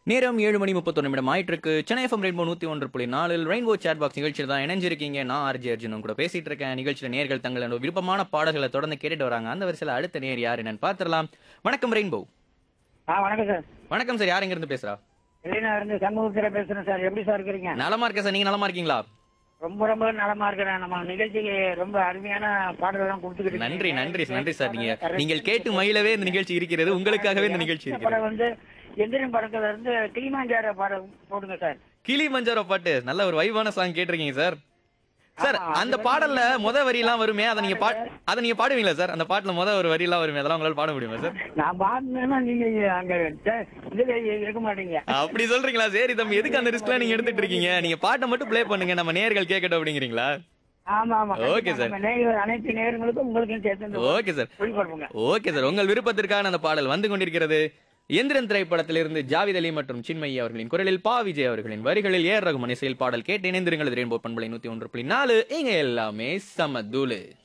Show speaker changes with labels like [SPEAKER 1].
[SPEAKER 1] நேரம் ஏழு மணி முப்பத்தொன்னு நிமிடம் ஆயிட்டிருக்கு சென்னை எஃப்எம் ரெயின்போ நூத்தி ஒன்று புள்ளி நாலில் ரெயின்போ சேட் பாக்ஸ் நிகழ்ச்சியில் தான் இணைஞ்சிருக்கீங்க நான் ஆர்ஜி அர்ஜுனும் கூட பேசிட்டு இருக்கேன் நிகழ்ச்சியில நேர்கள் தங்களோட விருப்பமான பாடல்களை தொடர்ந்து கேட்டுட்டு வராங்க அந்த வரிசையில் அடுத்த நேர் யார் என்னன்னு பார்த்துடலாம் வணக்கம் ரெயின்போ
[SPEAKER 2] ஆ வணக்கம் சார்
[SPEAKER 1] வணக்கம் சார் யார் எங்க இருந்து பேசுறா
[SPEAKER 2] வெளியில இருந்து சண்முகத்தில் பேசுறேன் சார் எப்படி சார் இருக்கிறீங்க
[SPEAKER 1] நலமா இருக்கேன் சார் நீங்க நலமா இருக்கீங்களா
[SPEAKER 2] ரொம்ப ரொம்ப நலமா இருக்கிறேன் நம்ம நிகழ்ச்சிக்கு ரொம்ப அருமையான பாடல்கள்லாம் கொடுத்துக்கிட்டு
[SPEAKER 1] நன்றி நன்றி நீங்கள் சார் நீங்க நீங்கள் கேட்டு மயிலவே இந்த நிகழ்ச்சி இருக்கிறது உங்களுக்காகவே இந்த நிகழ்ச்சி இருக்கிறது
[SPEAKER 2] படம் வந்து எந்திரன் படத்துல இருந்து கிளிமாஞ்சார பாடல் போடுங்க சார்
[SPEAKER 1] கிளி மஞ்சாரோ பாட்டு நல்ல ஒரு வைவான சாங் கேட்டிருக்கீங்க சார் சார்
[SPEAKER 2] ஆமா,
[SPEAKER 1] அந்த
[SPEAKER 2] அது
[SPEAKER 1] பாடல்ல
[SPEAKER 2] வந்து-
[SPEAKER 1] முத வரி எல்லாம் வருமே அதை நீங்க பா அதை நீங்க பாடுவீங்களா சார் அந்த பாட்டுல முத ஒரு வரி எல்லாம் வருமே அதெல்லாம் உங்களால பாட முடியுமா சார்
[SPEAKER 2] நான் பாடினேன்னா நீங்க அங்க ட- இதுல இருக்க மாட்டீங்க
[SPEAKER 1] அப்படி சொல்றீங்களா சரி தம்பி எதுக்கு அந்த ரிஸ்க்லாம் நீங்க எடுத்துட்டு இருக்கீங்க நீங்க பாட்டை மட்டும் ப்ளே பண்ணுங்க நம்ம நேயர்கள் கேட்கட்டும் அப்படிங்கிறீங்களா
[SPEAKER 2] ஆமா ஆமா
[SPEAKER 1] Okay, sir.
[SPEAKER 2] நம்ம நேயர்கள் அனைத்து நேயர்களுக்கும் உங்களுக்கும் சேர்த்து இந்த
[SPEAKER 1] ஓகே சார்
[SPEAKER 2] ஒளிபரப்புங்க
[SPEAKER 1] ஓகே சார் உங்கள் விருப்பத்திற்கான அந்த பாடல் வந்து கொண்டிருக்கிறது எந்திரன் திரைப்படத்திலிருந்து ஜாவித் அலி மற்றும் சின்மயி அவர்களின் குரலில் பா விஜய் அவர்களின் வரிகளில் ஏர் ரகுமன் இசையில் பாடல் கேட்டு இணைந்திருங்கள் ரெயின்போ பண்பலை நூத்தி ஒன்று புள்ளி நாலு இங்க எல்லாமே சமதூளு